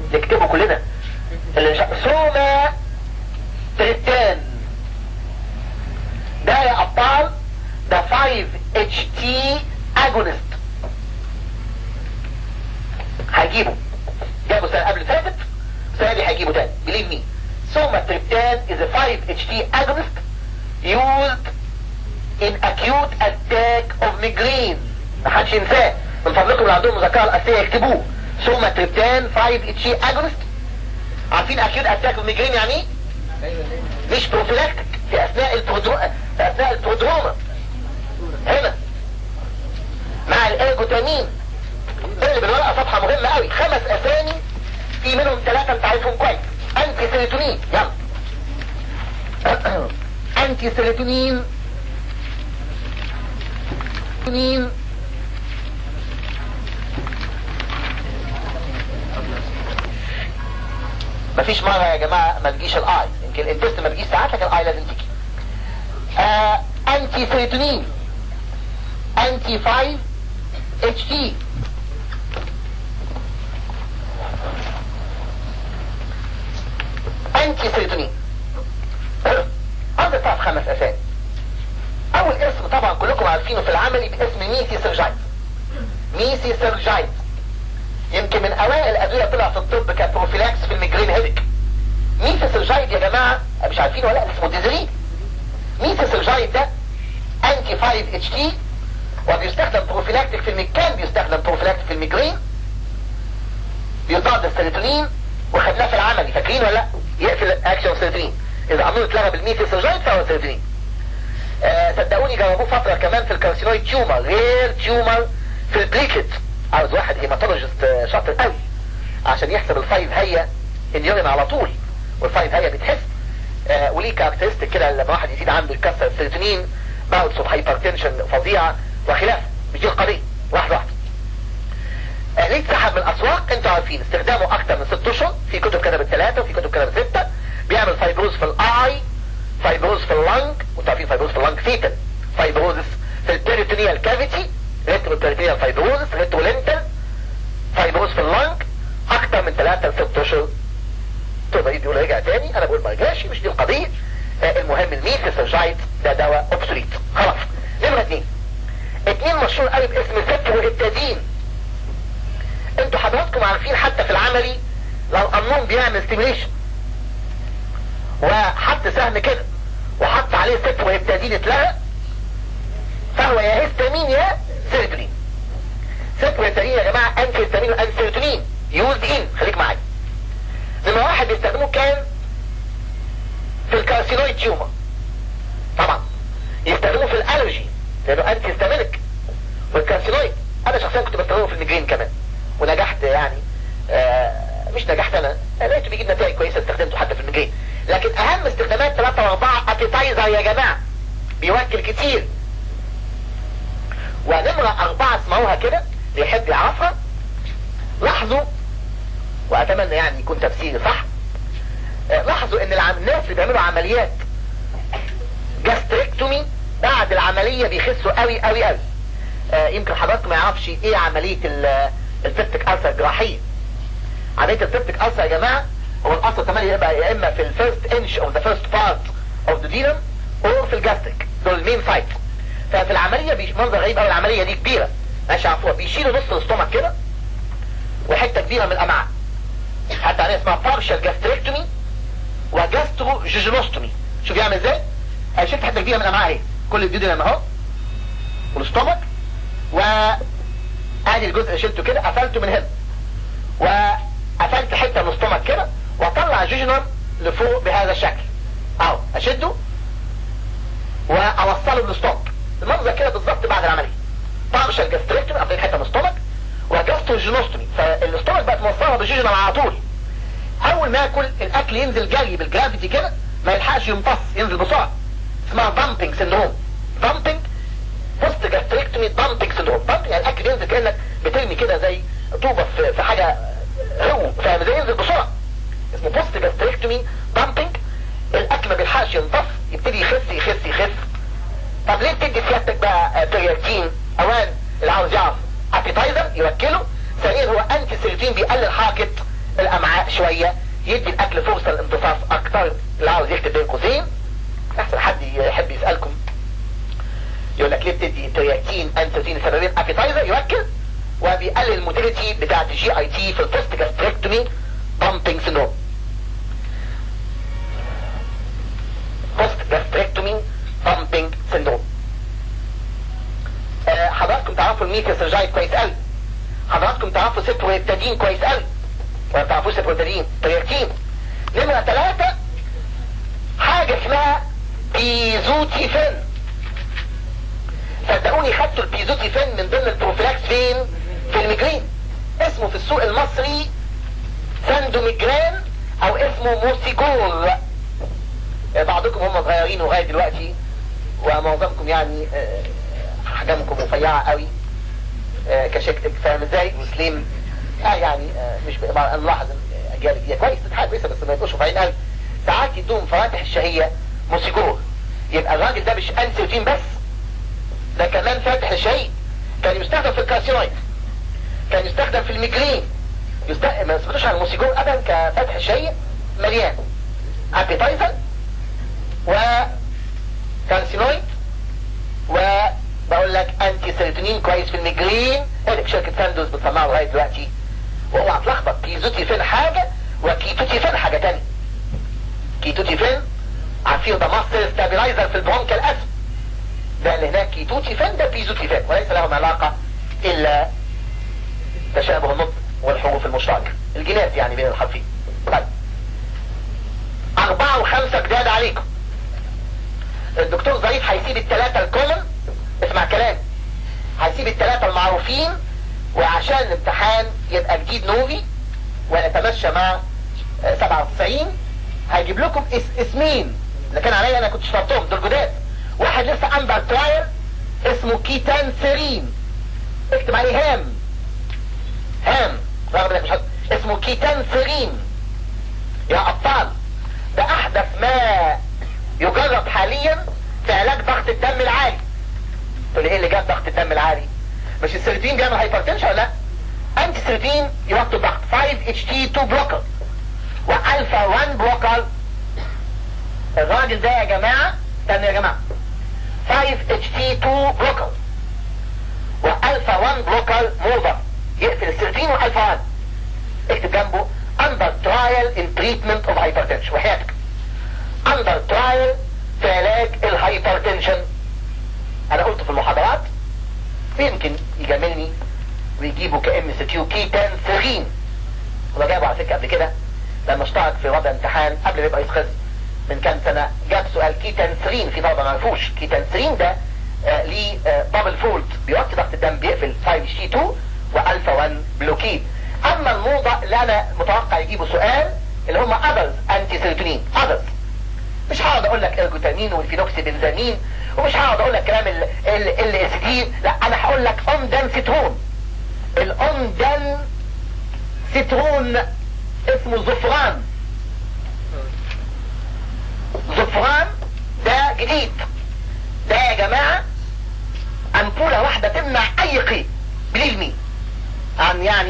نكتبه كلنا اللي مش سوما تريتان ده يا ابطال ده 5 اتش تي اجونست هجيبه جابه السنه قبل اللي فاتت السنه دي هجيبه تاني believe me somatriptan is a 5 HT agonist used in acute attack of migraine محدش ينساه من فضلكم اللي عندهم مذكره الاساسيه يكتبوه somatriptan 5 HT agonist عارفين acute attack of migraine يعني ايه؟ مش بروفيلاكتيك في اثناء البرودرو... في اثناء البرودروما هنا مع الايرجوتامين اللي بالورقه صفحه مهمه قوي خمس اسامي في منهم ثلاثه انت عارفهم كويس انتي سيروتونين يلا انتي سيروتونين سيروتونين مفيش مرة يا جماعة ما تجيش الاي يمكن الانتست ما تجيش ساعات لكن الاي لازم تيجي آه انتي سيروتونين انتي 5 اتش تي انتي سيروتونين عندك تعرف خمس اسامي اول اسم طبعا كلكم عارفينه في العملي باسم ميسي سيرجايت ميسي سيرجايت يمكن من اوائل الادويه طلع في الطب كبروفيلاكس في الميجرين هيدك ميسي سيرجايت يا جماعه مش عارفين ولا لا اسمه ديزرين ميسي سيرجايت ده انتي 5 اتش تي وبيستخدم بروفيلاكتيك في الميج كان بيستخدم بروفيلاكتيك في الميجرين بيضاد السيروتونين وخدناه في العملي فاكرين ولا لا يقفل اكشن السيروتونين اذا عملوا اتلغى بالميثي سيرجايت فهو سيروتونين آه صدقوني جربوه فترة كمان في الكارسينويد تيومر غير تيومر في البليكت عاوز واحد هيماتولوجيست شاطر قوي عشان يحسب الفايف هي اليورين على طول والفايف هي بتحس آه وليه كاركترستيك كده لما واحد يزيد عنده يكسر السيروتونين باوتس اوف هايبرتنشن فظيعه وخلافه مش دي القضيه واحد واحد آه ليه اتسحب من الاسواق انتوا عارفين استخدامه اكتر من ست اشهر في كتب كده بالثلاثه وفي كتب كده بالسته بيعمل فايبروز في الاي فايبروز في اللنج وانتوا عارفين فايبروز في اللنج فيتال فايبروزس في البيريتونيال كافيتي ريترو بيريتونيال فايبروزس ريترو لينتال فايبروز في اللنج اكتر من ثلاثه لست اشهر تقدر يجي يقول رجع تاني انا بقول ما رجعش مش دي القضيه آه المهم الميثيسرجايت ده دواء اوبسوليت خلاص نمره اثنين اتنين مشهور قوي باسم ستروهيبتادين انتوا حضراتكم عارفين حتى في العملي لو القانون بيعمل ستيميليشن وحط سهم كده وحط عليه ستروهيبتادين اتلغى فهو يا هيستامين يا سيروتونين ستروهيبتادين يا جماعه انتي هيستامين وان سيروتونين يوزد ان خليك معايا نمرة واحد بيستخدموه كان في الكارسينويد تيومر طبعا يستخدموه في الالرجي لانه انتي هيستامينك والكارسينويد انا شخصيا كنت بستخدمه في الميجرين كمان ونجحت يعني آه مش نجحت انا لقيته بيجيب نتائج كويسه استخدمته حتى في الميجرين لكن اهم استخدامات ثلاثة واربعة ابيتايزر يا جماعة بيوكل كتير ونمرة اربعة اسمعوها كده اللي يحب يعرفها لاحظوا واتمنى يعني يكون تفسيري صح آه لاحظوا ان العم... الناس اللي بيعملوا عمليات جاستريكتومي بعد العملية بيخسوا قوي قوي قوي آه يمكن حضراتكم ما يعرفش ايه عملية البيبتيك ألسر الجراحية عملية البيبتيك ألسر يا جماعة هو الألسر كمان يبقى يا إما في الفيرست انش اوف ذا فيرست بارت اوف ذا دينم او في الجاستريك دول المين سايت ففي العملية بيش منظر غريب قوي العملية دي كبيرة ماشي عفوا بيشيلوا نص الاستومك كده وحتة كبيرة من الأمعاء حتى عليها اسمها بارشال جاستريكتومي وجاسترو جيجينوستومي شوف يعمل ازاي شفت حتة كبيرة من الأمعاء اهي كل الديودينم اهو والاستومك و ادي الجزء اللي شلته كده قفلته من هنا وقفلت حته من الاستومك كده واطلع جيجنر لفوق بهذا الشكل اهو اشده واوصله بالاستومك المنظر كده بالظبط بعد العمليه بارشال جاستريكتومي قفلت حته من الاستومك وجاستروجينوستومي فالاستومك بقت موصله بالجيجنر على طول اول ما اكل الاكل ينزل جري بالجرافيتي كده ما يلحقش يمتص ينزل بسرعه اسمها دامبنج سندروم دامبنج بوست جاستريكتومي دامبنج سندروم دامبنج يعني الاكل ينزل كانك بترمي كده زي طوبه في, في حاجه هو فاهم ازاي ينزل بسرعه اسمه بوست جاستريكتومي دامبنج الاكل ما بيلحقش يمتص يبتدي يخس يخس يخس طب ليه بتدي سيادتك بقى ترياكين اوان اللي عاوز يعرف ابيتايزر يوكله ثانيا هو انتي سيروتين بيقلل حركه الامعاء شوية يدي الاكل فرصة للامتصاص اكتر اللي عاوز يكتب بين قوسين احسن حد يحب يسألكم يقول لك ليه بتدي ترياكين انتوتين سببين ابيتايزر يركز وبيقلل الموتيليتي بتاعت الجي اي تي في البوست جاستريكتومي بامبنج سيندروم بوست جاستريكتومي بامبنج سيندروم آه حضراتكم تعرفوا الميثيوسرجايد كويس قوي حضراتكم تعرفوا سيترويبتادين كويس قوي ولا تعرفوش سيترويبتادين ترياكين نمرة ثلاثة حاجة اسمها بيزوتيفين صدقوني خدتوا البيزوتيفين من ضمن البروفيلاكس فين في الميجرين اسمه في السوق المصري ساندوميجران او اسمه موسيجور بعضكم هم صغيرين لغايه دلوقتي ومعظمكم يعني حجمكم رفيعه قوي كشكتك فاهم ازاي وسليم اه يعني مش انا ملاحظ اجيال دي كويس حاجه كويسه بس ما يبقوش رفيعين قوي ساعات يدوهم فواتح الشهيه موسيجور يبقى الراجل ده مش انسيوتين بس ده كمان فاتح الشهيه كان يستخدم في الكارسينويد كان يستخدم في الميجرين يستخدم ما يثبتوش على الموسيجور ابدا كفتح الشهيه مليان ابيتايزر و كارسينويد وبقول لك انتي سيروتونين كويس في الميجرين اديك شركه ساندوز بتصنعه لغايه دلوقتي واوعى تلخبط كيزوتيفين حاجه وكيتوتيفين حاجه ثانيه كيتوتيفين عارفين ده ماستر ستابلايزر في البرونكال اسم ده اللي هناك كيتوتيفين ده بيزوتيفين وليس لهم علاقه الا تشابه النطق والحروف المشتركه الجينات يعني بين الحرفين طيب أربعة وخمسة جداد عليكم الدكتور ظريف هيسيب الثلاثة الكومن اسمع كلام هيسيب الثلاثة المعروفين وعشان الامتحان يبقى جديد نوفي ونتمشى مع 97 هيجيب لكم اس اسمين اللي كان عليا انا كنت شرطتهم دول جداد واحد لسه اندر ترايل اسمه كيتان سيرين اكتب عليه هام هام رغم انك مش حط اسمه كيتان سيرين يا ابطال ده احدث ما يجرب حاليا في علاج ضغط الدم العالي تقول لي ايه اللي جاب ضغط الدم العالي مش السيروتين بيعمل هايبرتنشن ولا لا انتي سيروتين يوطي الضغط 5 اتش تي 2 بلوكر والفا 1 بلوكر الراجل ده يا جماعه استنى يا جماعه 5 اتش تي 2 بلوكر والفا 1 بلوكر موضع يقفل السيروتين والفا 1 اكتب جنبه under trial in treatment of hypertension وحياتك under trial في علاج الهايبرتنشن انا قلت في المحاضرات يمكن يجاملني ويجيبوا كام اس كيو كيتان ثغين وده جابه على فكره قبل كده لما اشترك في وضع امتحان قبل ما يبقى يتخذ من كام سنه جاب سؤال كيتان ثرين في طلبه ما عرفوش كيتان ثرين ده آه ليه آه دبل فولد بيوطي ضغط الدم بيقفل 5 سي 2 والفا 1 بلوكيد اما الموضع اللي انا متوقع يجيبوا سؤال اللي هم اذرز انتي سيروتونين اذرز مش هقعد اقول لك ارجوتامين والفينوكسي بنزامين ومش هقعد اقول لك كلام ال اس دي لا انا هقول لك اومدان سيترون الاومدان سيترون اسمه زفران زفران ده جديد ده يا جماعة امبولة واحدة تمنع اي قيء بليف مي عن يعني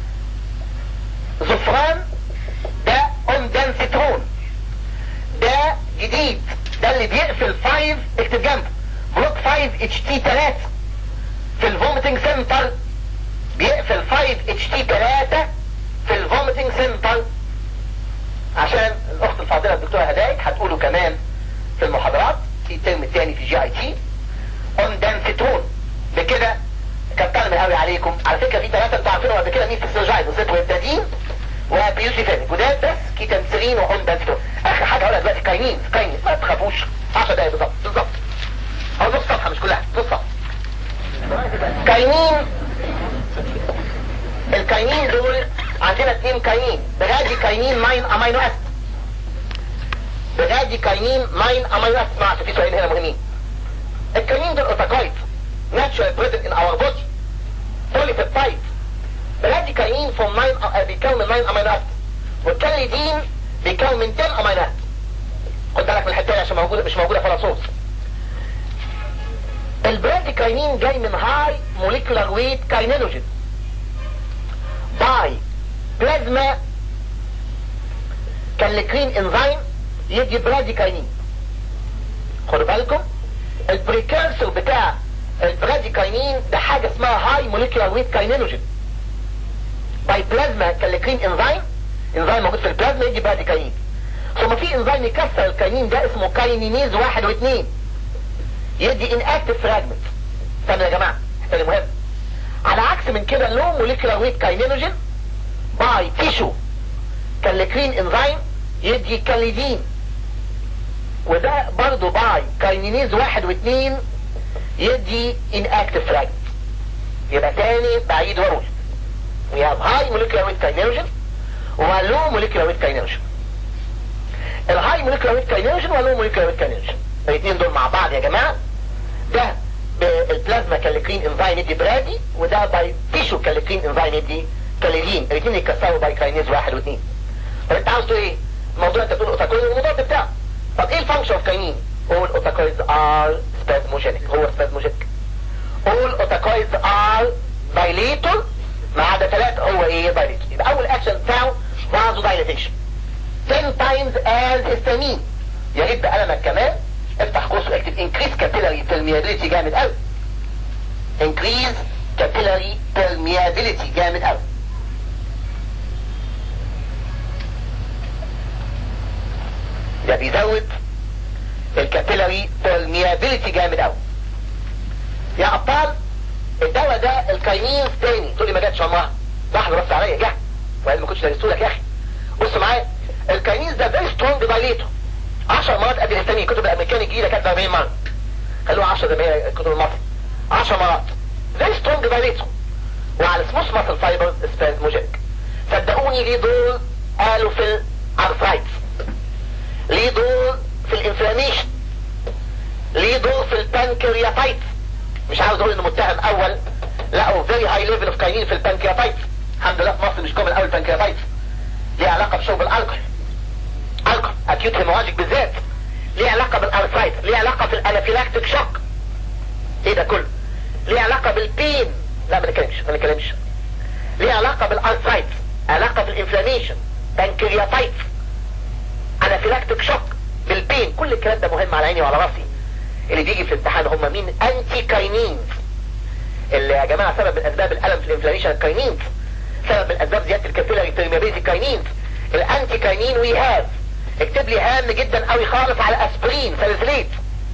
زفران ده اومدان سيترون ده جديد ده اللي بيقفل 5 اكتب جنبه بلوك 5 اتش تي 3 في الفوميتنج سنتر بيقفل 5 اتش تي 3 في الفوميتنج سنتر عشان الاخت الفاضله الدكتوره هدايك هتقوله كمان في المحاضرات في الترم الثاني في جي اي تي اومدانسيتون بكده كتر من قوي عليكم على فكره في ثلاثه انتوا عارفينهم قبل كده مين في السيرجايد وسيتويبتادين وبيوسيفين جداد بس كيتانسرين واومدانسيتون اخر حاجه هقولها دلوقتي كاينين كاينين ما تخافوش 10 دقايق بالظبط بالظبط او نص صفحه مش كلها نص صفحه كاينين الكاينين دول عندنا اثنين كاينين بغادي كاينين 9 امينو اسيد بغادي كاينين 9 امينو اسيد معلش في سؤالين هنا مهمين الكاينين دول اوتاكايت ناتشورال بريزنت ان اور بودي بوليبيبتايد بغادي كاينين فروم 9 بيكون من 9 امينو اسيد والكاليدين بيكون من 10 امينو اسيد خد بالك من الحته دي عشان موجوده مش موجوده في الرصوص البراديكاينين جاي من هاي موليكولار ويت كاينينوجين باي بلازما كالكرين انزيم يدي براديكاينين خدوا بالكم البريكيرسور بتاع البراديكاينين ده حاجة اسمها هاي موليكولار ويت كاينينوجين باي بلازما كالكرين انزيم انزيم موجود في البلازما يدي براديكاينين ثم في انزيم يكسر الكاينين ده اسمه كاينينيز واحد واثنين يدي ان اكتف فراجمنت استنوا يا جماعه ده مهم على عكس من كده لو موليكولار ويت كاينينوجين باي تيشو كالكرين انزيم يدي كاليدين وده برضو باي كاينينيز واحد واثنين يدي ان اكتف فراجمنت يبقى تاني بعيد واقول we have high molecular weight kininogen و low molecular weight kininogen الهاي molecular weight kininogen و low molecular weight kininogen الاثنين دول مع بعض يا جماعه ده بالبلازما كالكرين انزيم يدي برادي وده باي تيشو كالكرين انزيم يدي كاليلين الاثنين يتكسروا باي كاينيز واحد واثنين طب انت عاوز تقول ايه؟ الموضوع انت بتقول اوتاكويد المضاد بتاعه طب ايه الفانكشن اوف كاينين؟ all اوتاكويدز ار spasmogenic هو spasmogenic all اوتاكويدز ار dilator ما عدا ثلاثة هو ايه dilator يبقى اول اكشن بتاعه فازو dilatation 10 times as histamine يا ريت بقلمك كمان افتح قوس واكتب increase capillary permeability جامد قوي increase capillary permeability جامد قوي ده بيزود الكابيلاري permeability جامد قوي يا ابطال الدواء ده الكاينين تاني تقول لي ما جاتش عمرها لحظه بس عليا جه وقال ما كنتش درسته لك يا اخي بص معايا الكاينيز ده فيري سترونج دايليتور 10 مرات قد الهستامين الكتب الامريكاني الجديده كانت 40 مره خلوها 10 زي ما هي الكتب المصري 10 مرات فيري سترونج دايليتور وعلى سموث ماسل فايبر سبازموجينيك صدقوني ليه دور قالوا في الارثرايتس ليه دور في الانفلاميشن ليه دور في البانكرياتايتس مش عاوز اقول انه متهم اول لقوا فيري هاي ليفل اوف كاينين في البانكرياتايتس الحمد لله في مصر مش كومن قوي البانكرياتايتس ليه علاقه بشرب الالكحول الكحول اكيوت هيموراجيك بالذات ليه علاقه بالارثرايتس ليه علاقه في الانافيلاكتيك شوك ايه ده كله ليه علاقه بالبين لا ما نتكلمش ما نتكلمش ليه علاقه بالارثرايتس علاقه بالانفلاميشن بانكرياتايتس انافيلاكتيك شوك بالبين كل الكلام ده مهم على عيني وعلى راسي اللي بيجي في الامتحان هم مين انتي كاينينز اللي يا جماعه سبب من اسباب الالم في الانفلاميشن الكاينينز سبب من اسباب زياده الكابيلاري بيرميابيلتي كاينينز الانتي كاينين وي هاف اكتب لي هام جدا قوي خالص على اسبرين سلسليت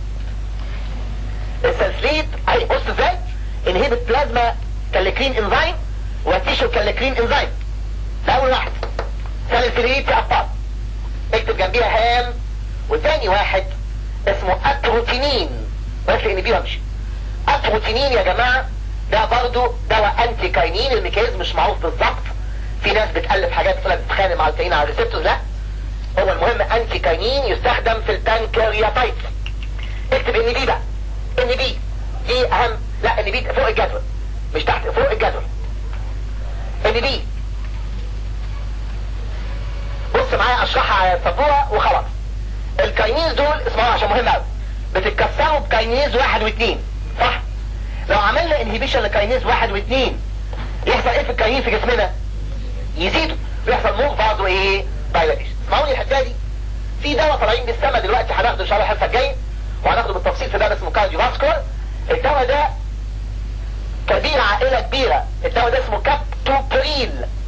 السلسليت اي بص ازاي انهبت بلازما كالكرين انزيم وتيشو كالكرين انزيم ده اول واحد سلسليت يا ابطال اكتب جنبيها هام وتاني واحد اسمه اتروتينين بس ان بيه وامشي اتروتينين يا جماعة ده برضو دواء انتي كاينين الميكانيزم مش معروف بالظبط في ناس بتألف حاجات تقول بتتخانق مع الكاينين على الريسبتورز لا هو المهم انتي كاينين يستخدم في البانكرياتايتس اكتب ان بي بقى ان بي دي اهم لا ان بي فوق الجدول مش تحت فوق الجدول ان بي بص معايا اشرحها على السبوره وخلاص الكاينيز دول اسمعوا عشان مهم قوي بتتكسروا بكاينيز واحد واثنين صح لو عملنا انهبيشن لكاينيز واحد واثنين يحصل ايه في الكاينين في جسمنا يزيدوا بيحصل مور بعضه ايه دايلاتيشن اسمعوني الحته دي في دواء طالعين بالسما دلوقتي هناخده ان شاء الله الحصه الجايه وهناخده بالتفصيل في دواء اسمه كارديو فاسكولار الدواء ده كبير عائله كبيره الدواء ده اسمه كابتوبريل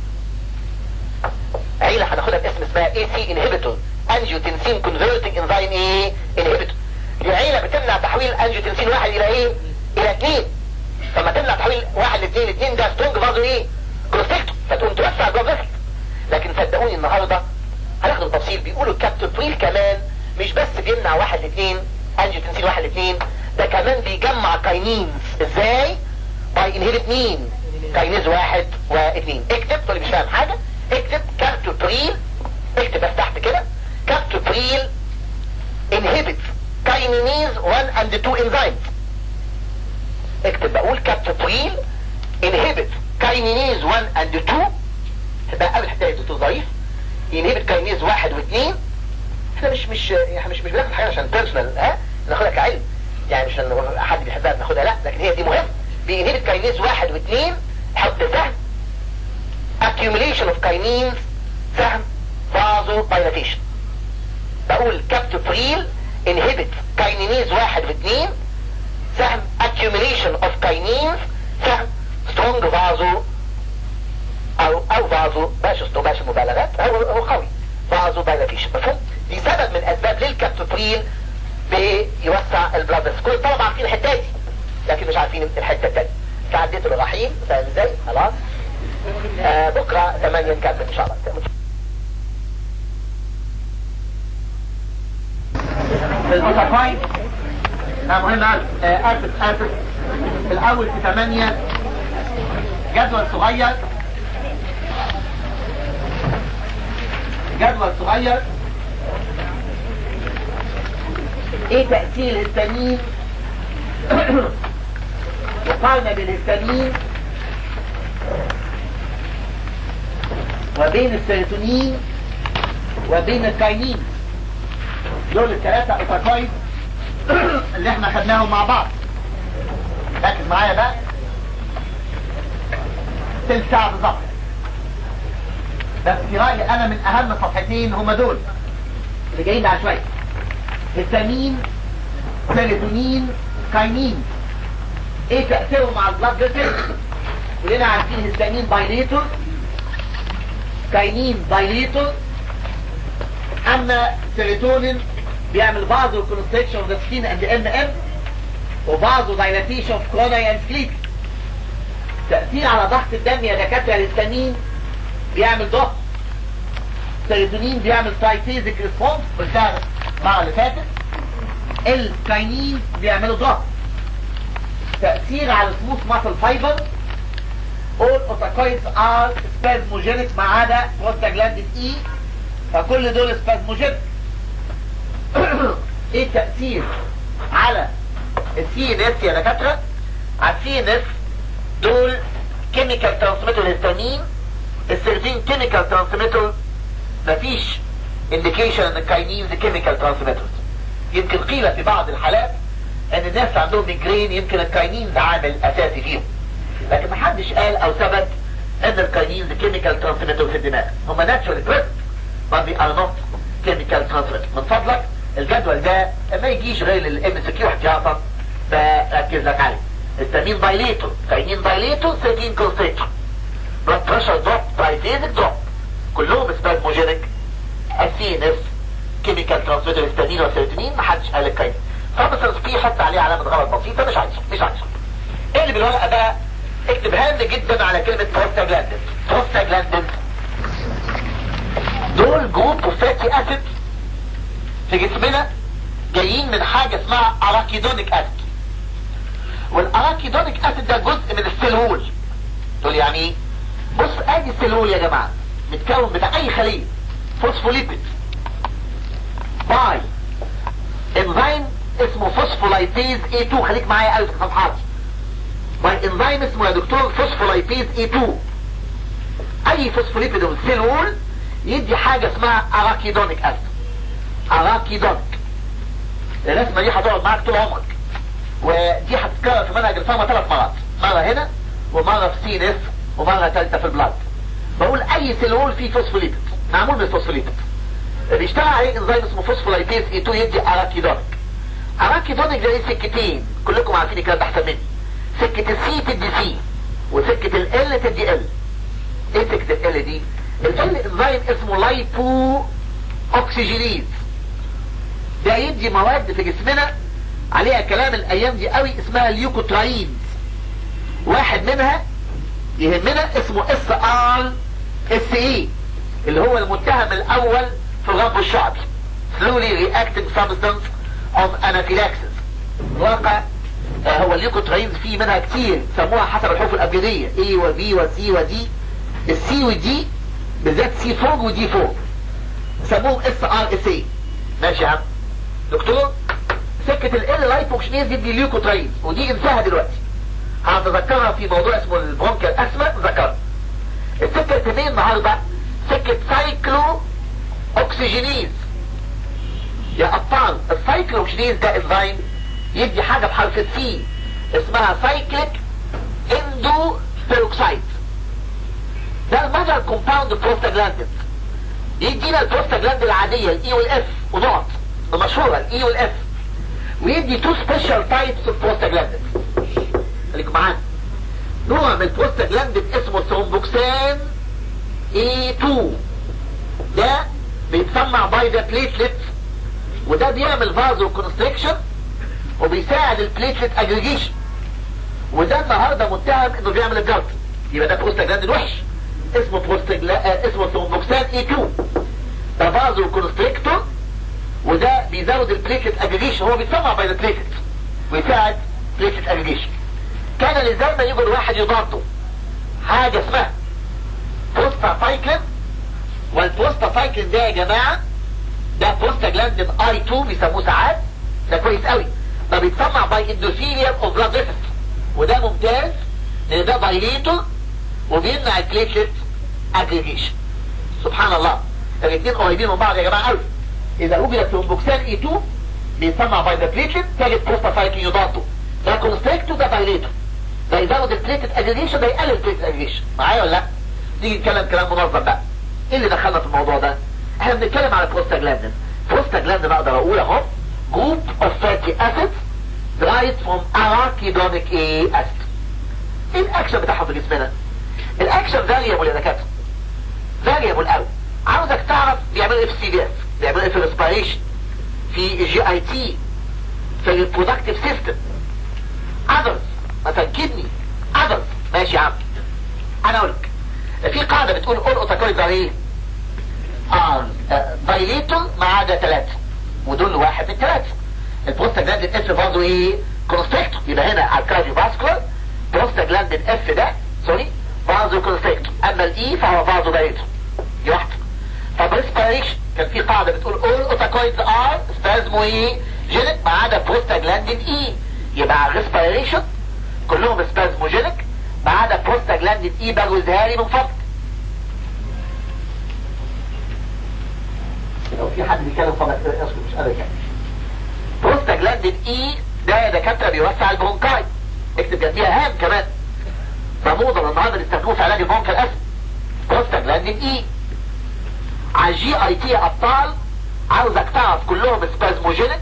عيله هناخدها باسم اسمها اي سي انهبيتور انجيوتنسين كونفرتنج انزيم ايه انهبيتور دي عيله بتمنع تحويل انجيوتنسين واحد الى ايه الى اثنين فما تمنع تحويل واحد لاثنين اثنين ده سترونج برضه ايه كروستيكتو فتقوم توسع جوه الجسم لكن صدقوني النهارده هناخد التفصيل بيقولوا الكابتوبريل كمان مش بس بيمنع واحد لاثنين انجيوتنسين واحد لاثنين ده كمان بيجمع كاينينز ازاي باي انهبت مين كاينيز واحد واثنين اكتب تقول مش فاهم حاجه اكتب كابتوبريل اكتب بس تحت كده كابتوبريل inhibit كاينينيز 1 and 2 enzymes اكتب بقول كابتوبريل inhibit كاينينيز 1 and 2 تبقى قبل حتى دكتور ضعيف inhibit كاينينيز 1 و2 احنا مش مش احنا مش مش بناخد حاجه عشان بيرسونال ها ناخدها كعلم يعني مش عشان حد بيحبها بناخدها لا لكن هي دي مهم بينهبت كاينيز 1 و2 حط سهم accumulation of كاينينز سهم فازو بايلاتيشن بقول كابتوبريل انهبت كاينينيز واحد واثنين سهم accumulation of كاينينز سهم سترونج فازو او او فازو باش باش مبالغات هو هو قوي فازو بايلاتيشن مفهوم دي سبب من اسباب للكابتوبريل بيوسع البلاد كل طبعا عارفين الحته دي لكن مش عارفين الحته الثانيه تعديت الرحيم فاهم ازاي خلاص آه بكره 8 نكمل ان شاء الله الأوتاكوين لا مهم اسف اسف الاول في 8 جدول صغير جدول صغير ايه تأثير الهستامين مقارنة بين الهستامين وبين السيروتونين وبين الكاينين دول الثلاثة اوتاكويد اللي احنا خدناهم مع بعض ركز معايا بقى تلت ساعة بالظبط بس في رأيي انا من اهم صفحتين هما دول اللي جايين على شوية هستامين سيروتونين كاينين ايه تأثيرهم على البلاد فيسل كلنا عارفين هستامين بايليتور كاينين بايليتور اما سيروتونين بيعمل بعض الكونستريكشن اوف ذا سكين اند ام ام وبعض دايلاتيشن اوف كروناي اند سليب تأثير على ضغط الدم يا دكاترة الهستامين بيعمل ضغط سيروتونين بيعمل ترايتيزك ريسبونس قلتها المره اللي فاتت الكاينين بيعملوا ضغط تأثير على السموث ماسل فايبر all اوتاكويدز are spasmogenic ما عدا prostaglandin E فكل دول spasmogenic ايه التأثير على السي ان اس يا دكاترة على السي ان اس دول كيميكال ترانسميتر هيستامين السيرتين كيميكال ترانسميتر مفيش انديكيشن ان الكاينينز كيميكال ترانسميترز يمكن قيل في بعض الحالات ان الناس عندهم ميجرين يمكن الكاينينز عامل اساسي فيهم لكن محدش قال او ثبت ان الكاينينز كيميكال ترانسميتر في الدماغ هم ناتشورال بريست but they are not chemical transmitters من فضلك الجدول ده ما يجيش غير للام اس كيو احتياطا بركز لك عليه التامين دايليتور كاينين دايليتور سيتين كونستريكتور بلاد بريشر دروب ترايفيزك دروب كلهم سبازموجينيك السي ان اس كيميكال ترانسميتر هستامين وسيروتونين محدش قال الكاين فبس في حط عليه علامه غلط بسيطه مش عايزها مش عايزها ايه اللي بالورقه بقى اكتب هاند جدا على كلمه بروستاجلاندين بروستاجلاندين دول جروب فاتي اسيد في جسمنا جايين من حاجه اسمها اراكيدونيك اسيد والاراكيدونيك اسيد ده جزء من السيلول تقول يعني ايه بص ادي السيلول يا جماعه متكون بتاع اي خليه فوسفوليبيد باي انزيم اسمه فوسفولايبيز A2 خليك معايا قوي في صفحاتي باي انزيم اسمه يا دكتور فوسفولايبيز A2 اي فوسفوليبيد السيلول يدي حاجة اسمها اراكيدونيك اسيد اراكيدونيك الرسمة دي هتقعد معاك طول عمرك ودي هتتكرر في منهج الفارما ثلاث مرات مرة هنا ومرة في سي ان اف ومرة ثالثة في البلاد بقول اي سيلول فيه فوسفوليبيد معمول من الفوسفوليبيد بيشتغل عليه انزيم اسمه فوسفولايبيز اي 2 يدي اراكيدونيك اراكيدونيك ده ليه سكتين كلكم عارفين الكلام ده احسن مني سكة السي تدي سي وسكة ال تدي ال ايه سكة ال دي ال انزيم اسمه لايبو اوكسجينيز ده يدي مواد في جسمنا عليها كلام الايام دي قوي اسمها اليوكوتراينز واحد منها يهمنا اسمه اس ار اس اي اللي هو المتهم الاول في الغرب الشعبي slowly reacting substance of anaphylaxis الواقع هو الليوكوتراينز فيه منها كتير سموها حسب الحروف الابجدية A و B و C و D السي ودي بالذات سي فوق ودي فوق سموهم اس ار اس اي ماشي يا عم دكتور سكة ال لايبوكشنيز دي ليوكوتراينز ودي انساها دلوقتي هتذكرها في موضوع اسمه البرونكيال اسما ذكرها السكة التانية النهاردة سكة سايكلو اوكسجينيز يا ابطال السايكلو اوكسجينيز ده انزيم يدي حاجة بحرف السي اسمها سايكليك اندو بيروكسايد ده المجر كومباوند بروستاجلاندين يدينا البروستاجلاند العادية الاي والاف ونقط المشهورة الاي والاف ويدي تو سبيشال تايبس اوف بروستاجلاند خليكم معانا نوع من البروستاجلاند اسمه ثرومبوكسان اي 2 ده بيتصنع باي ذا بليتلت وده بيعمل فازو كونستريكشن وبيساعد البليتلت اجريجيشن وده النهارده متهم انه بيعمل الجلط يبقى ده بروستاجلاند وحش اسمه بروستاجلا اسمه ثرومبوكسان اي 2 ده فازو كونستريكتور وده بيزود البليتلت اجريجيشن هو بيتصنع باي ذا بليتلت ويساعد بليتلت اجريجيشن كان لزي ما يجي الواحد يضاده حاجه اسمها بوستا سايكلين والبوستا سايكلين ده يا جماعه ده بوستا جلاندين اي 2 بيسموه ساعات ده كويس قوي ده بيتصنع باي اندوثيليوم اوف بلاد فيسل وده ممتاز لان ده دايليتور وبيمنع البليتلت اجريجيشن سبحان الله الاثنين قريبين من بعض يا جماعه قوي اذا وجد ثرومبوكسان اي 2 بيصنع باي ذا بليتلت تجد بوستا سايكلين يضاده ده كونستريكتور ده دايليتور ده يزود البليتلت اجريجيشن ده يقلل البليتلت اجريجيشن معايا ولا لا؟ نيجي نتكلم كلام منظم بقى ايه اللي دخلنا في الموضوع ده احنا بنتكلم على بروستاجلاندين بروستاجلاندين اقدر اقول اهو جروب اوف فاتي اسيدز derived from arachidonic A acid ايه الاكشن بتاعهم في جسمنا الاكشن فاريبل يا دكاتره فاريبل قوي عاوزك تعرف بيعملوا ايه في السي بي اس بيعملوا ايه في الريسبيريشن في جي اي تي في البرودكتيف سيستم اذرز مثلا كدني اذرز ماشي يا عم انا اقول لك في قاعدة بتقول all اوتاكويد are ايه اه دايليتون ما عدا ثلاثة ودول واحد من ثلاثة البروستاجلاندين اف برضه ايه كونستريكتور يبقى هنا على الكارديو فاسكولار بروستاجلاندين اف ده سوري برضه كونستريكتور اما الاي فهو برضه دايليتور دي واحدة طب ريسبيريشن كان في قاعدة بتقول all اوتاكويد ار اسمه ايه جينيك ما عدا بروستاجلاندين اي يبقى على الريسبيريشن كلهم سبازموجينيك ما عدا بروستاجلاندين اي بجوزها لي من فضلك لو في حد بيتكلم فضلك اسكت مش قادر يتكلم بروستاجلاندين اي ده يا دكاتره بيوسع البرونكاي اكتب جنبيها هام كمان ده موضه النهارده بيستخدموه في علاج البرونكا الاسم بروستاجلاندين اي على الجي اي تي ابطال عاوزك تعرف كلهم سبازموجينيك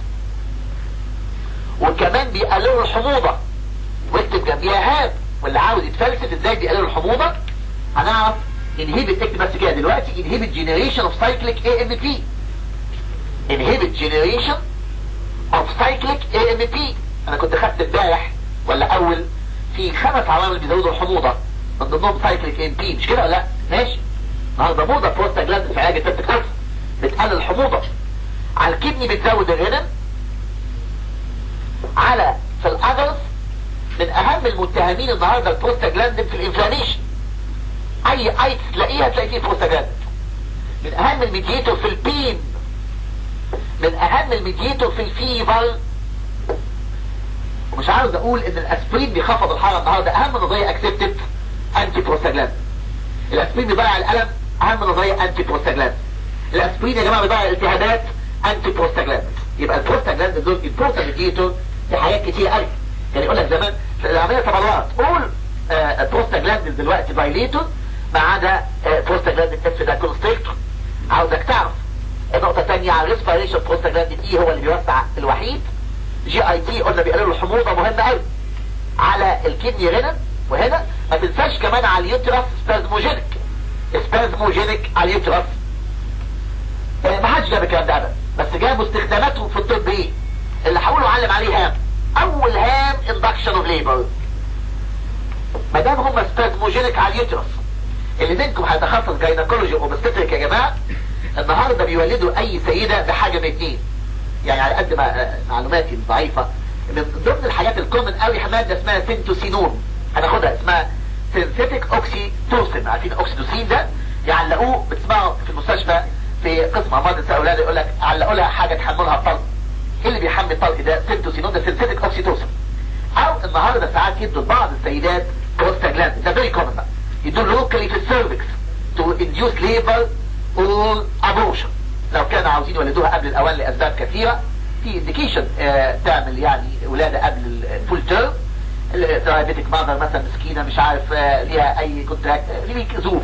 وكمان بيقللوا الحموضه واكتب جنبيها هام واللي عاوز يتفلسف ازاي بيقللوا الحموضه هنعرف inhibit اكتب بس كده دلوقتي inhibit generation of cyclic AMP inhibit generation of cyclic AMP انا كنت خدت امبارح ولا اول في خمس عوامل بيزودوا الحموضه من ضمنهم cyclic AMP مش كده ولا لا ماشي النهارده موضه بروستاجلاند في علاج السبتك ألسر بتقلل الحموضه على الكدني بتزود الرنم على في الادلت من اهم المتهمين النهاردة البروستاجلاندين في الانفلاميشن اي ايتس تلاقيها تلاقي فيه بروستاجلاندين من اهم الميديتور في البين من اهم الميديتور في الفيفر ومش عاوز اقول ان الاسبرين بيخفض الحراره النهارده اهم نظريه اكسبتد انتي بروستاجلاند الاسبرين بيضيع الالم اهم نظريه انتي بروستاجلاند الاسبرين يا جماعه بيضيع الالتهابات انتي بروستاجلاند يبقى البروستاجلاند دول امبورتنت ميديتور في حاجات كتير قوي يعني يقول لك زمان العمليه تبرعت قول بروستاجلاند دلوقتي بايليتور ما عدا بروستاجلاند اف ده كونستريكتور عاوزك تعرف النقطه الثانيه على الريسبيريشن بروستاجلاند اي هو اللي بيوسع الوحيد جي اي تي قلنا بيقللوا الحموضه مهمه قوي على الكدني هنا وهنا ما تنساش كمان على اليوترس سبازموجينيك سبازموجينيك على اليوترس ما حدش جاب الكلام ده ابدا بس جابوا استخداماتهم في الطب ايه اللي هقوله اعلم عليه هام اول هام اندكشن اوف ليبر ما دام هم سبازموجينيك على اليوترس اللي منكم هيتخصص جاينكولوجي اوبستريك يا جماعه النهارده بيولدوا اي سيده بحاجه من اتنين يعني على قد ما معلوماتي الضعيفه من ضمن الحاجات الكومن قوي ماده اسمها سنتوسينون هناخدها اسمها سينثيتك اوكسيتوسين عارفين اوكسيتوسين ده يعلقوه بتسمعوا في المستشفى في قسم امراض النساء اولاد يقول لك علقوا لها حاجه تحملها الطلق ايه اللي بيحمل الطلق ده سنتوسينون ده سينثيتك اوكسيتوسين او النهارده ساعات يدوا لبعض السيدات بروستاجلاند ده فيري كومن بقى يدوا لوكالي في السيرفكس تو انديوس ليبر اور ابورشن لو كانوا عاوزين يولدوها قبل الاوان لاسباب كثيره في انديكيشن آه تعمل يعني ولاده قبل الفول تيرم الدايابيتك ماذر مثلا مسكينه مش عارف آه ليها اي كونتراكت ليك ظروف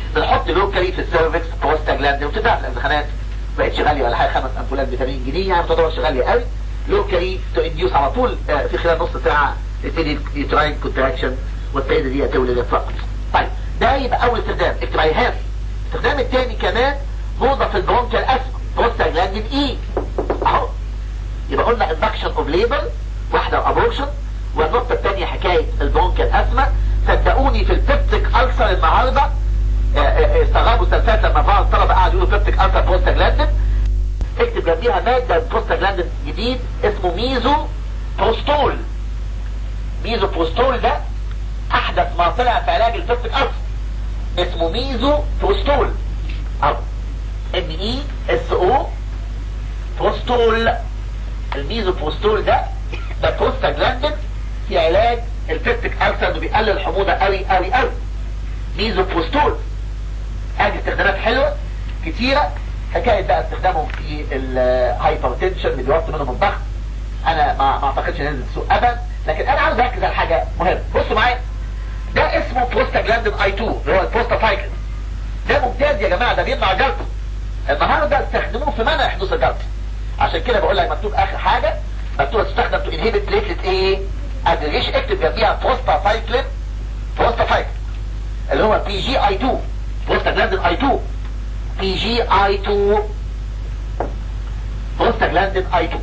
بنحط لوكالي في السيرفكس بروستاجلاندين وبتتباع في الامتحانات ما بقتش غاليه ولا حاجه خمس امبولات ب 80 جنيه يعني ما تعتبرش غاليه قوي لوكالي تو انديوس على طول آه، في خلال نص ساعه تبتدي يوتراين كونتراكشن والسيده دي هتولد فقط طيب ده يبقى اول استخدام اكتب عليه هاف الاستخدام الثاني كمان موضه في البرونكيال اسم بروستاجلاندين اي اهو يبقى قلنا induction اوف ليبر واحدة ابورشن والنقطة الثانية حكاية البرونكيال اسما صدقوني في البيبتيك ألسر النهاردة آه، آه، استغربوا سلفات لما بعض الطلبة قعدوا يقولوا بيبتيك ألسر بروستاجلاندين اكتب جنبيها مادة بروستاجلاندين جديد اسمه ميزو بروستول ميزو بروستول ده احدث ما طلع في علاج البيبتيك ألسر اسمه ميزو بروستول او ام اي اس او بروستول الميزو بروستول ده ده بروستاجلاندين في علاج البيبتيك ألسر انه بيقلل الحموضة قوي قوي قوي ميزو بروستول ادي استخدامات حلوة كتيرة حكاية بقى استخدامهم في الهايبرتنشن اللي بيوطي منهم الضغط انا ما ما اعتقدش ننزل السوق ابدا لكن انا عاوز اركز على حاجة مهمة بصوا معايا ده اسمه بروستاجلاندين اي 2 اللي هو البروستافايكل ده ممتاز يا جماعة ده بيمنع جلطة النهارده استخدموه في منع حدوث الجلطة عشان كده بقول لك مكتوب اخر حاجة مكتوب تستخدم تو انهبت بليتلت ايه اجريجيشن اكتب جنبيها بروستافايكلين بروستافايكلين اللي هو بي جي اي 2 بروستاجلاندين اي 2 بي جي اي 2 بروستاجلاندين اي 2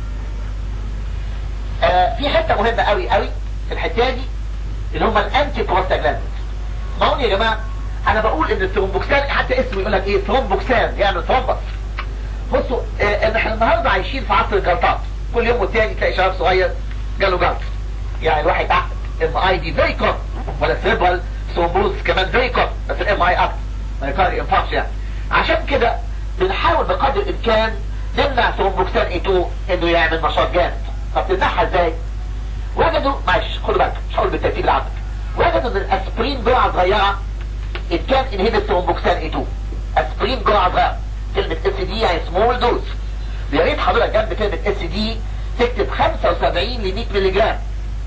آه في حته مهمه قوي قوي في الحته دي اللي هم الانتي بروستاجلاندين اسمعوني يا جماعه انا بقول ان الثرومبوكسان حتى اسمه يقول لك ايه ثرومبوكسان يعني ثرومبس بصوا آه ان احنا النهارده عايشين في عصر الجلطات كل يوم والتاني تلاقي شباب صغير جاله جلط يعني الواحد تحت ام اي دي فيري كوم ولا سيربرال ثرومبوز كمان فيري كوم بس الام اي اكتر ما يقدر ينفعش يعني عشان كده بنحاول بقدر الامكان نمنع ثرومبوكسان اي 2 انه يعمل نشاط جامد طب تمنعها ازاي؟ وجدوا معلش خدوا بالك مش هقول بالترتيب اللي عندك وجدوا ان الاسبرين جرعه صغيره it can inhibit thromboxane A2 اسبرين جرعه صغيره كلمه اس دي يعني سمول دوز يا ريت حضرتك جنب كلمه اس دي تكتب 75 ل 100 مللي جرام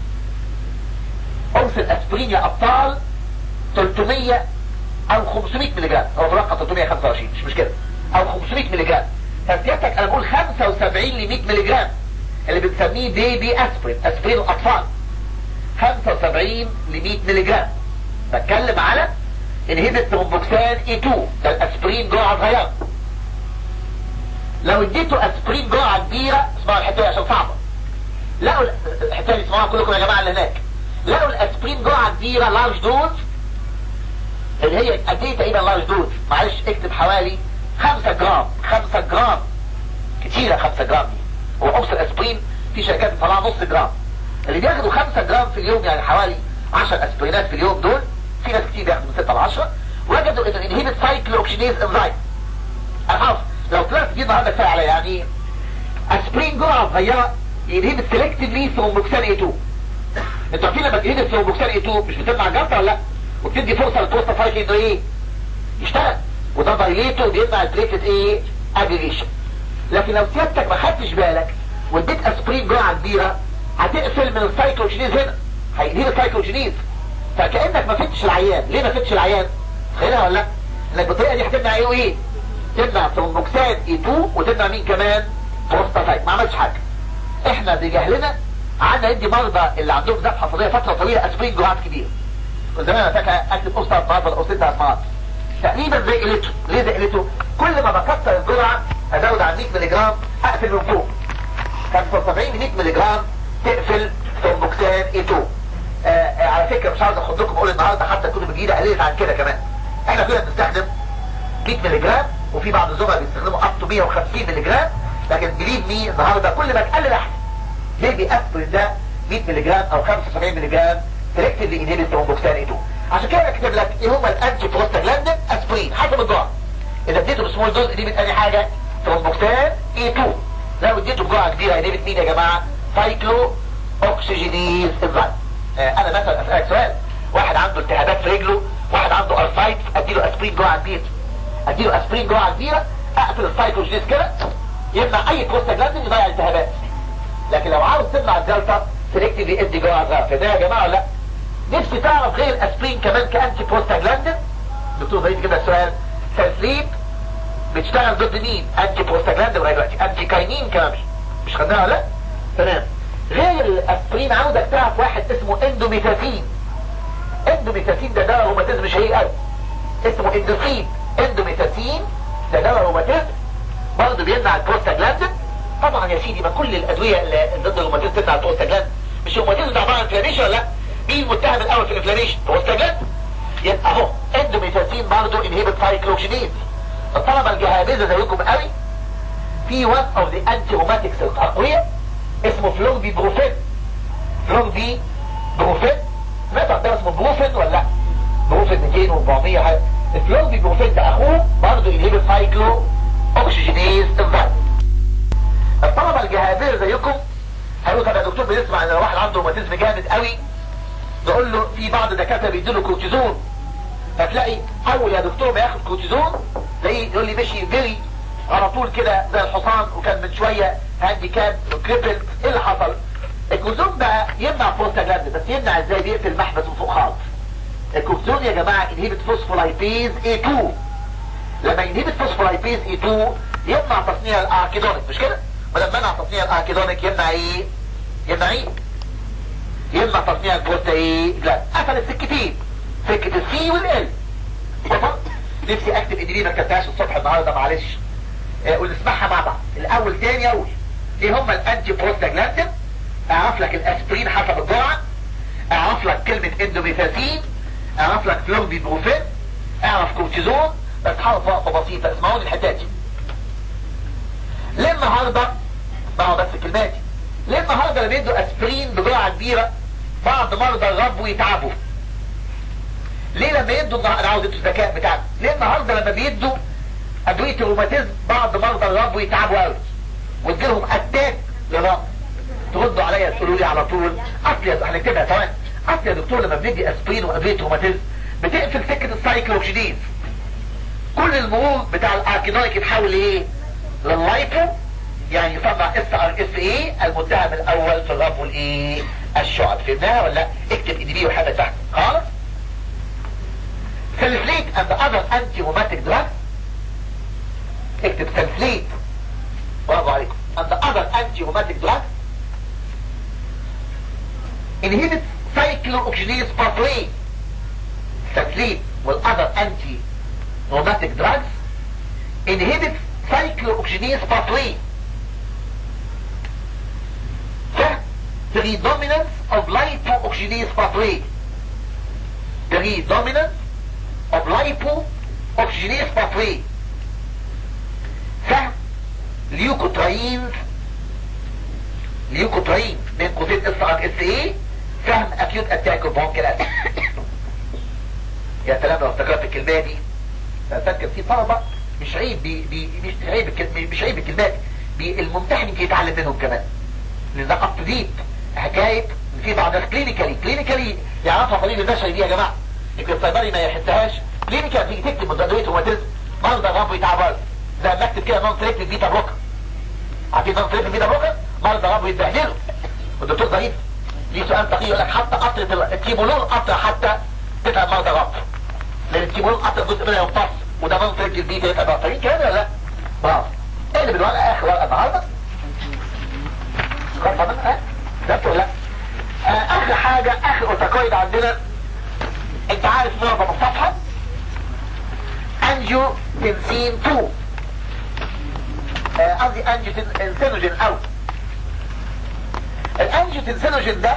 قرص الاسبرين يا ابطال 300 او 500 مللي جرام هو في رقم 325 مش مشكله او 500 مللي جرام فسيادتك انا بقول 75 ل 100 مللي جرام اللي بنسميه بيبي اسبرين اسبرين الاطفال 75 ل 100 مللي جرام بتكلم على انهبت ترومبوكسان اي 2 ده الاسبرين جرعه صغيره لو اديته اسبرين جرعه كبيره اسمعوا الحته دي عشان صعبه لقوا الحته دي اسمعوها كلكم يا جماعه اللي هناك لقوا الاسبرين جرعه كبيره لارج دوز اللي هي قد ايه تقريبا لارج دوز معلش اكتب حوالي 5 جرام 5 جرام كتيره 5 جرام دي هو قرص الاسبرين في شركات بتطلعها نص جرام اللي بياخدوا 5 جرام في اليوم يعني حوالي 10 اسبرينات في اليوم دول في ناس كتير بياخدوا من 6 ل 10 وجدوا ان الانهيبت سايكل اوكسيديز انزايم انا عارف لو طلعت دي النهارده كفايه عليا يعني اسبرين جرعه صغيره ينهبت سيلكتفلي ثرومبوكسان اي 2 انتوا عارفين لما تنهبت ثرومبوكسان اي 2 مش بتمنع الجلطه ولا لا وبتدي فرصه للبروستافايت انه ايه يشتغل وده دايليتو بيمنع البليتد ايه اجريشن لكن لو سيادتك ما خدتش بالك واديت اسبرين جرعه كبيره هتقفل من السايكلوجينيز هنا هينهي السايكلوجينيز فكانك ما فتش العيان ليه ما فتش العيان تخيلها ولا لا انك بالطريقه دي هتمنع ايه وايه تمنع ثرومبوكسان اي 2 وتمنع مين كمان بروستاتايت ما عملش حاجه احنا بجهلنا قعدنا ندي مرضى اللي عندهم ذبحه فضيه فتره طويله اسبرين جرعات كبيره كنت زمان انا فاكر اكتب قصه اسمها ولا قصتها اسمها تقريبا زي قلته ليه زي قلته كل ما بكسر الجرعه ازود عن 100 مللي جرام اقفل من فوق 75 100 مللي جرام تقفل ثرومبوكسان اي 2 آه آه على فكره مش عاوز اخدكم اقول النهارده حتى الكتب الجديده قللت عن كده كمان احنا كنا بنستخدم 100 مللي جرام وفي بعض الزملاء بيستخدموا اب تو 150 مللي جرام لكن بليف مي النهارده كل ما تقلل احسن ليه بيأثر ده 100 مللي جرام او 75 مللي جرام سلكتيفلي انهيبت ثرومبوكسان اي 2 عشان كده بكتب لك ايه هم الانتي بروستاجلاندين اسبرين حسب الجرعه اذا اديته بسمول دوز انهيبت اي حاجه ثرومبوكسان اي 2 لو اديته بجرعه كبيره انهيبت مين يا جماعه سايكلو اوكسجينيز انزايم آه انا مثلا اسالك سؤال واحد عنده التهابات في رجله واحد عنده ارثرايتس اديله اسبرين جرعه كبيره اديله اسبرين جرعه كبيره اقفل السايكلوجينيز كده يمنع اي بروستاجلاندين يضيع الالتهابات لكن لو عاوز تمنع الجلطه سلكتيفلي ادي جرعه صغيره فده يا جماعه لا نفسي تعرف غير الاسبرين كمان كانتي بروستاجلاندين دكتور ضريب كده السؤال سلسليب بتشتغل ضد مين انتي بروستاجلاند لغايه دلوقتي انتي كاينين كمان مش خدناها ولا لا تمام غير الاسبرين عاوزك تعرف واحد اسمه اندوميتاسين اندوميتاسين ده دواء روماتيزم شهير قوي اسمه اندوفين اندوميتاسين ده دواء روماتيزم برضه بيمنع البروستاجلاند طبعا يا سيدي ما كل الادويه اللي ضد الروماتيزم تمنع البروستاجلاند مش الروماتيزم ده عباره عن انفلاميشن ولا لا مين المتهم الاول في الانفلاميشن بروستاجلاند يبقى اهو اندوميتاسين برضه انهيبت سايكلوكسينيز الطلبه الجهابذه زيكم قوي في وان اوف ذا انتي روماتكس الاقوياء اسمه فلوغبي بروفين فلوغبي بروفين سمعت ده اسمه بروفين ولا لا بروفين 200 و400 حاجه الفلوغبي بروفين ده اخوه برضه انهيبت سايكلو اوكسجينيز انفايرمنت الطلبه الجهابذه زيكم هيقولوا طب يا دكتور بنسمع ان لو واحد عنده روماتيزم جامد قوي نقول له في بعض الدكاتره بيدوا له كورتيزون فتلاقي اول يا دكتور ما ياخد كورتيزون تلاقيه يقول لي ماشي فيري على طول كده زي الحصان وكان من شويه هاندي كاب وكريبل ايه اللي حصل الكورتيزون بقى يمنع بروستاجلاند بس يمنع ازاي بيقفل محبس من فوق خالص الكورتيزون يا جماعه انهبت فوسفولايبيز A2 لما ينهبت فوسفولايبيز A2 يمنع تصنيع الاركيدونيك مش كده ولما منع تصنيع الاركيدونيك يمنع ايه يمنع ايه يمنع تصنيع البروستاجلاند جلاند قفل السكتين سكة السي والال نفسي اكتب ادري ما كتبتهاش الصبح النهارده معلش آه ونسمعها مع بعض الاول تاني اول ايه هم الانتي بروستاجلاندين اعرف لك الاسبرين حسب الجرعه اعرف لك كلمه اندوميثازين اعرف لك فلومبيبروفين اعرف كورتيزون بس حرف وقفه بسيطه اسمعوني الحتات دي ليه النهارده ما هو بس كلماتي ليه النهارده اللي بيدوا اسبرين بجرعه كبيره بعض مرضى الرب ويتعبوا ليه لما يدوا النهارده انا عاوز الذكاء بتاعنا ليه النهارده لما بيدوا ادويه الروماتيزم بعض مرضى الرب ويتعبوا قوي وتجيلهم اتاك للرب تردوا عليا تقولوا لي على طول اصل يا هنكتبها ثواني اصل يا دكتور لما بندي اسبرين وادويه روماتيزم بتقفل سكه السايكلوكسيديز كل المرور بتاع الاركيدونيك يتحول لايه لللايبو يعني يصنع اس ار اس اي المتهم الاول في الرب والايه الشعب فهمناها ولا لا اكتب اي دي بي وحاجه تحت خالص سلفليت and the other anti-rheumatic drugs اكتب سلفليت برافو عليكم and the other anti-rheumatic drugs inhibit cyclooxygenase pathway سلفليت والother anti-rheumatic drugs inhibit cyclooxygenase pathway predominance of lipooxygenase pathway predominance of lipooxygenase pathway فهم ليوكوتراينز ليوكوتراين بين قوسين اس ار اس اي فهم اكيوت اتاك اوف بونكيلات يا سلام لو افتكرت الكلمه دي فاكر في طلبه مش عيب بي بي مش عيب الكلمة مش عيب الكلمات بي الممتحن يمكن يتعلم منهم كمان لان ده اب ديت حكايه في بعض كلينيكالي كلينيكالي يعرفها طبيب البشري دي يا جماعه يمكن الصيدلي ما يحسهاش كلينيكال تيجي تكتب مضادات روماتيزم مرضى غاب يتعبوا زي ما اكتب كده نون سليكتيف بيتا بلوكر عارفين نون سليكتيف بيتا بلوكر مرضى غاب يتبهدلوا والدكتور ضعيف ليه سؤال دقيق يقول لك حتى قطره التيمولول قطره حتى تتعب مرضى غاب لان التيمولول قطره جزء منها يمتص وده نون سليكتيف بيتا يبقى ضعيفين كده ولا لا؟ برافو ايه اللي بالورقه اخر ورقه النهارده؟ خلصه منها ده ولا لا؟ آه اخر حاجه اخر اوتاكويد عندنا انت عارف معظم الصفحه انجيو تنسين 2 قصدي انجيو تنسينوجين اوت الانجيو تنسينوجين ده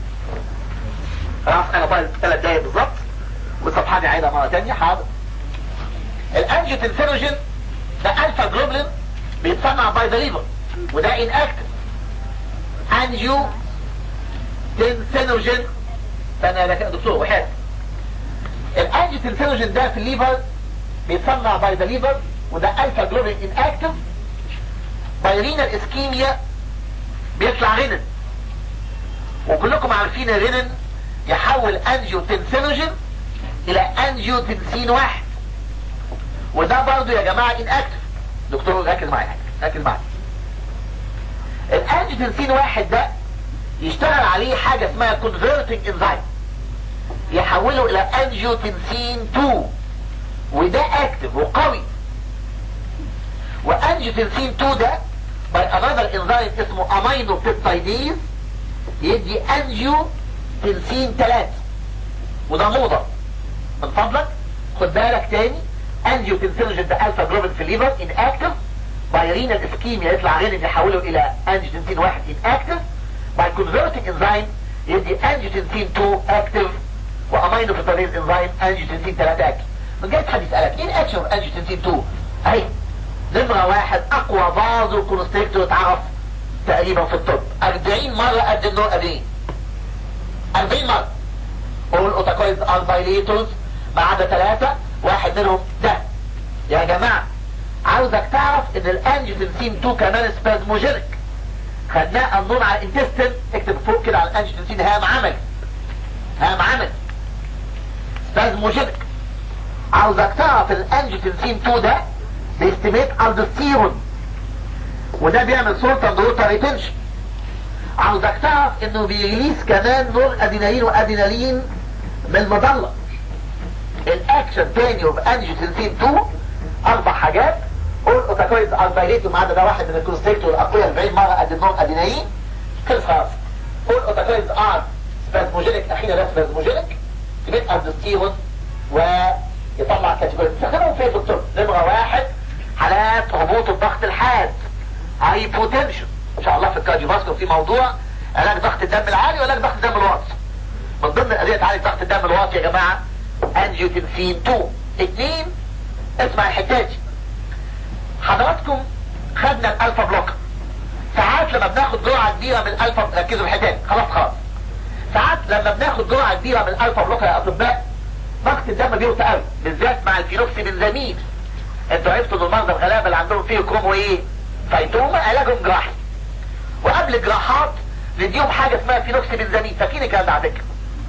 خلاص انا طالب ثلاث دقايق بالظبط والصفحه دي عايزها مره ثانيه حاضر الانجيو تنسينوجين ده الفا جلوبلين بيتصنع باي ذا ليفر وده ان اكتف انجيو تنسينوجين استنى يا دكتور وحيد الانجيو تنسينوجين ده في الليفر بيتصنع باي ذا ليفر وده الفا جلوبين ان اكتف باي رينال اسكيميا بيطلع رينين وكلكم عارفين الرينين يحول انجيو تنسينوجين الى انجيو تنسين واحد وده برضو يا جماعة ان اكتف دكتور ركز معايا ركز معايا الانجيو تنسين واحد ده يشتغل عليه حاجة اسمها converting enzyme يحوله الى انجيو تنسين 2 وده اكتف وقوي وانجيوتنسين 2 ده باي انذر انزايم اسمه امينو بيبتايديز يدي انجيوتنسين 3 وده موضة من فضلك خد بالك تاني انجيوتنسينوجين ده الفا جلوبين في الليفر ان اكتف باي رينال اسكيميا يطلع غير يحوله الى انجيوتنسين 1 ان اكتف باي كونفرتنج انزايم يدي انجيوتنسين 2 اكتف وامينو بيبتايديز انزايم انجيوتنسين 3 اكتف من جاي حد يسألك ايه الاكشن اوف انجيوتنسين 2 اهي نمرة واحد اقوى فازو كونستريكتور اتعرف تقريبا في الطب 40 مرة قد النور ادين 40 مرة اول اوتاكويد الفايليتورز ما عدا ثلاثة واحد منهم ده يا جماعة عاوزك تعرف ان الانجيوتنسين 2 كمان سبازموجينيك خدناه النور على الانتستين اكتب فوق كده على الانجيوتنسين هام عمل هام عمل سبازموجينيك عاوزك تعرف الانجيوتنسين 2 ده بيستميت الدستيرون وده بيعمل سلطة نوروتا ريتنشن عاوزك تعرف انه بيريليس كمان نور ادينالين وادينالين من المضلة الاكشن تاني اوف انجيوتنسين 2 اربع حاجات قول اوتاكويد الفايليتو ما عدا ده واحد من الكونستريكتور الاقوياء 40 مرة قد النور ادينالين خلص خلاص قول اوتاكويد ار سبازموجينيك اخيرا ده سبازموجينيك تبقى الدستيرون ويطلع كاتيجوري بتستخدمهم فين في الطب نمرة واحد حالات هبوط الضغط الحاد هايبوتنشن ان شاء الله في الكارديوفاسكولار في موضوع علاج ضغط الدم العالي وعلاج ضغط الدم الواطي من ضمن ادويه تعالج ضغط الدم الواطي يا جماعه انجيوتنسين 2 اثنين اسمع الحته دي حضراتكم خدنا الالفا بلوك ساعات لما بناخد جرعه كبيره من الالفا ركزوا في الحته دي خلاص خلاص ساعات لما بناخد جرعه كبيره من الالفا بلوك يا اطباء ضغط الدم بيوطى قوي بالذات مع الفينوكسي بنزامين انتوا عرفتوا ان المرضى الغلابه اللي عندهم فيه كرومو ايه فيتوما علاجهم جراحي وقبل الجراحات نديهم حاجه اسمها فينوكسي بنزامين فاكرين الكلام ده على فكره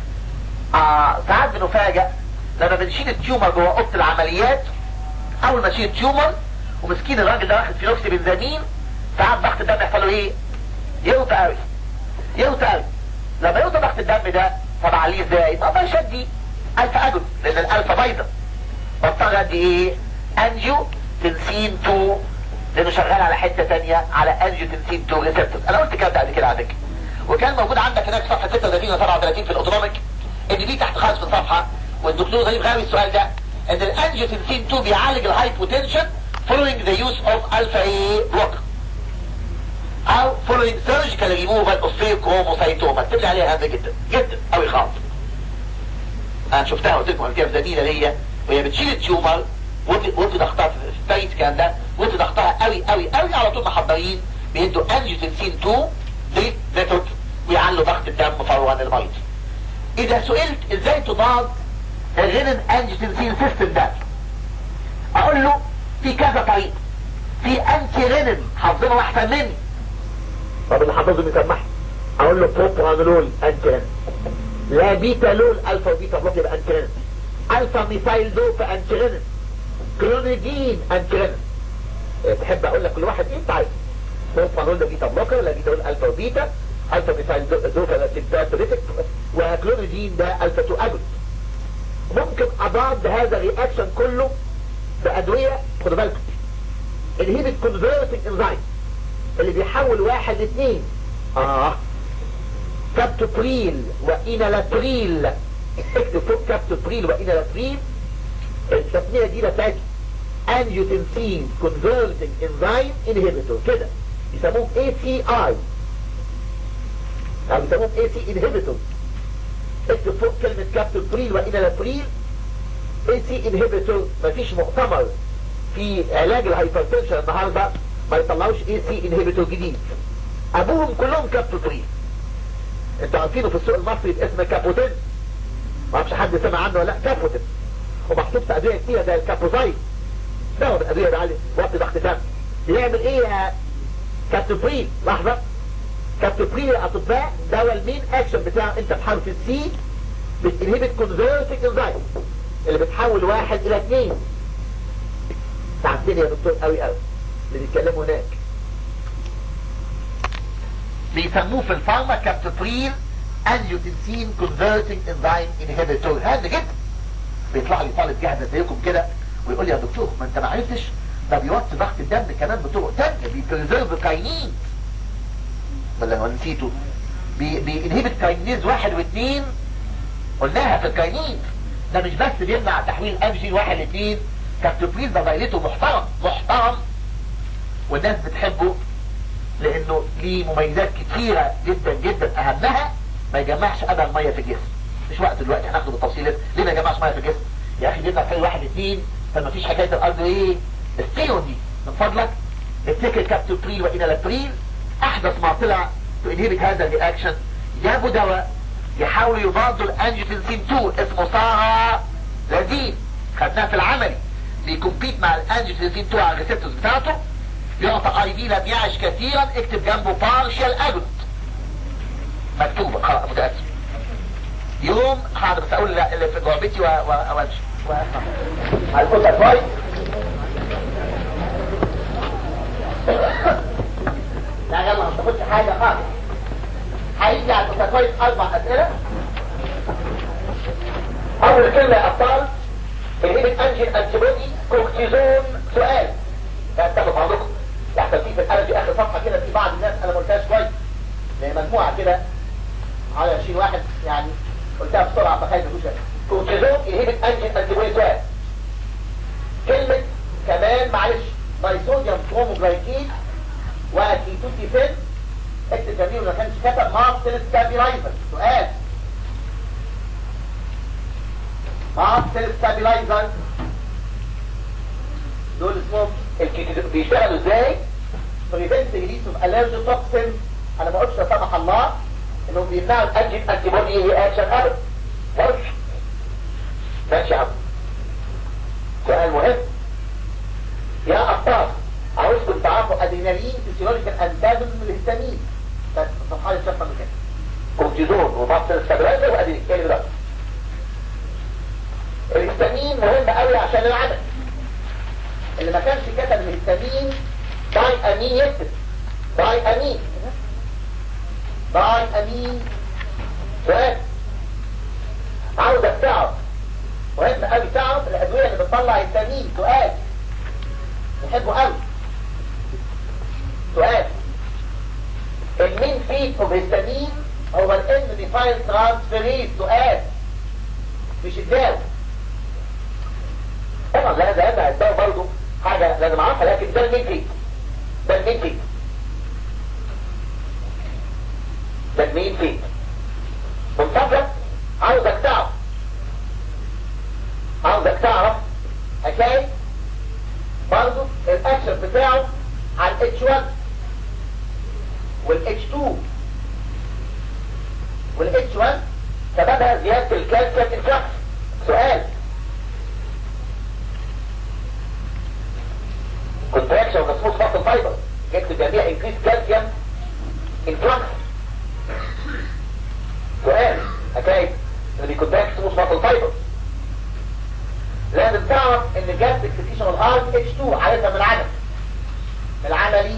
آه ساعات بنفاجئ لما بنشيل التيومر جوه اوضه العمليات اول ما نشيل التيومر ومسكين الراجل ده واخد فينوكسي بنزامين ساعات ضغط الدم يحصل له ايه يوطى قوي يوطى قوي لما يوطى ضغط الدم ده طب عليه ازاي ما اقدرش ادي الفا اجل لان الالفا بيضة بضطر ادي ايه انجيو تنسين 2 لانه شغال على حتة تانية على انجيو تنسين 2 ريسبتور انا قلت الكلام ده قبل كده على فكره وكان موجود عندك هناك صفحة 36 و 37 في الاوتونوميك ان دي تحت خالص في الصفحة والدكتور ضيف غاوي السؤال ده ان الانجيو تنسين 2 بيعالج الهايبوتنشن following the use of alpha A blocker او following surgical removal of pheochromocytoma اكتب لي عليها هذا جدا جدا قوي خالص انا شفتها قلت لكم قبل كده في زميله ليا وهي بتشيل التيومر وانت ضغطها في البيت كان ده وانت ضغطها قوي قوي قوي على طول محضرين بيدوا انجيوتنسين 2 دي ميثود ويعلوا ضغط الدم فورا للمريض اذا سئلت ازاي تضاد الرينين انجيوتنسين سيستم ده اقول له في كذا طريقه في انتي رينين حافظينه احسن مني طب اللي حافظه بيسمحني اقول له بروبرانولول انتي رينين لا بيتا لول الفا وبيتا بلوك يبقى انترين الفا ميثايل دوبا انترين كلونيدين انترين تحب اقول لك كل واحد ايه انت عايز بروبانول ده بيتا بلوكر ولا بيتا لول الفا وبيتا الفا ميثايل دوبا ده سيمباتوريتك وكلونيدين ده الفا 2 اجل ممكن اضاد هذا الرياكشن كله بادويه خدوا بالكم الهيبت كونفرتنج انزايم اللي بيحول واحد لاثنين اه كابتوبريل وإنالاتريل اكتب فوق كابتوبريل وإنالاتريل التسمية دي بتاعت انجيوتنسين كونفرتنج انزايم انهبيتور كده يسموهم اي سي اي او يسموهم اي سي انهبيتور اكتب فوق كلمة كابتوبريل وإنالاتريل اي سي انهبيتور مفيش مؤتمر في علاج الهايبرتنشن النهارده ما يطلعوش اي سي انهبيتور جديد ابوهم كلهم كابتوبريل انتوا عارفينه في السوق المصري باسم كابوتين ما اعرفش حد سمع عنه ولا لا كابوتين ومحطوط في ادويه كتيره زي الكابوزايد دواء من الادويه ده وقت ضغط دم بيعمل ايه يا كابتوبريل لحظه كابتوبريل يا اطباء دواء المين اكشن بتاعه انت بحرف السي بتنهبت كونفرتنج انزايم اللي بتحول واحد الى اثنين تعبتني يا دكتور قوي قوي اللي بيتكلموا هناك بيسموه في الفارما كابتوبريل انجيوتنسين كونفرتنج انزايم انهبيتور هذا جدا بيطلع لي طالب جاهز زيكم كده ويقول لي يا دكتور ما انت ما عرفتش ده بيوطي ضغط الدم كمان بطرق تانية بيبريزيرف كاينين ولا ما نسيته بي بينهبت كاينيز واحد واثنين قلناها في الكاينين ده مش بس بيمنع تحويل انجين واحد لاثنين كابتوبريل ده فايلته محترم محترم والناس بتحبه لانه ليه مميزات كتيرة جدا جدا اهمها ما يجمعش ابدا ميه في الجسم مش وقت دلوقتي هناخده بالتفصيل ليه ما يجمعش ميه في الجسم يا اخي بيبقى في واحد اثنين فما فيش حكايه الارض ايه السيون دي من فضلك افتكر كابتوبريل وانالابريل احدث ما طلع تنهبت هذا الرياكشن جابوا دواء يحاولوا يضادوا الانجيوتنسين 2 اسمه سارا لذيذ خدناه في العملي بيكمبيت مع الانجيوتنسين 2 على الريسبتورز بتاعته يعطى اي دي لم يعش كثيرا اكتب جنبه بارشال اجوت مكتوبه خلاص متاسف يوم حاضر بس اقول اللي في جعبتي وامشي الفوتا كويس لا يلا ما تاخدش حاجه خالص هيجي على الفوتا كويس اربع اسئله اول كلمه يا ابطال الهيبت انجين انتيبودي كورتيزون سؤال فاتفقوا بعضكم يحصل فيه في الالم في اخر صفحه كده في بعض الناس انا ما قلتهاش كويس زي مجموعه كده على 20 واحد يعني قلتها بسرعه فخايف تقول كورتيزون الهيبت انجين انتيبودي سؤال كلمه كمان معلش دايصوديوم كروموجلايكين وكيتوتيفين اكتب جميل ما كانش كتب مارسل ستابيلايزر سؤال مارسل ستابيلايزر دول اسمهم بيشتغلوا ازاي بريفنت ريليس اوف الرجي توكسين انا ما قلتش لا سمح الله انهم بيمنعوا الانجين انتي بودي رياكشن ابدا ماشي يا عم سؤال مهم يا ابطال عاوزكم تعرفوا ادرينالين فيسيولوجيكال انتاجونيزم للهستامين بس الصفحه اللي شافها من كده كورتيزون ومصل ستابلايزر وادرينالين كده دلوقتي الهستامين مهم قوي عشان العدد اللي ما كانش كتب الهستامين داي امين يكتب داي امين داي امين سؤال عاوزك تعرف مهم قوي تعرف الادويه اللي بتطلع هستامين سؤال نحبه قوي سؤال المين فيت اوف هستامين هو الان ديفاين ترانسفيريز سؤال مش الدواء طبعا لا ده ده الدواء برضه حاجه لازم اعرفها لكن ده المين فيت ده المين فيت ده المين فيت من فضلك عاوزك تعرف عاوزك تعرف حكايه برضه الاكشن بتاعه على ال H1 وال H2 وال H1 سببها زيادة الكالسيوم انفلكس سؤال contraction of the smooth muscle fiber جبت جميع increased calcium influx سؤال حكاية اللي بيكونتراكت smooth muscle fiber لازم تعرف ان جاب اكسكيشن الهارت اتش 2 عارفها من العمل العملي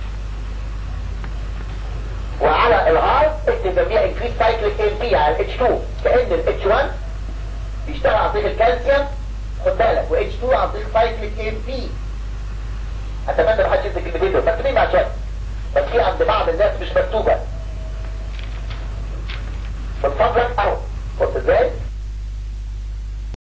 وعلى الهارت اكتب جميع انكريس سايكليك ام بي على الاتش 2 كان الاتش 1 بيشتغل عن طريق الكالسيوم خد بالك واتش 2 عن طريق سايكليك ام بي اتمنى ما حدش يكتب الكلمتين دول مكتوبين عشان بس في عند بعض الناس مش مكتوبه من فضلك اهو بص ازاي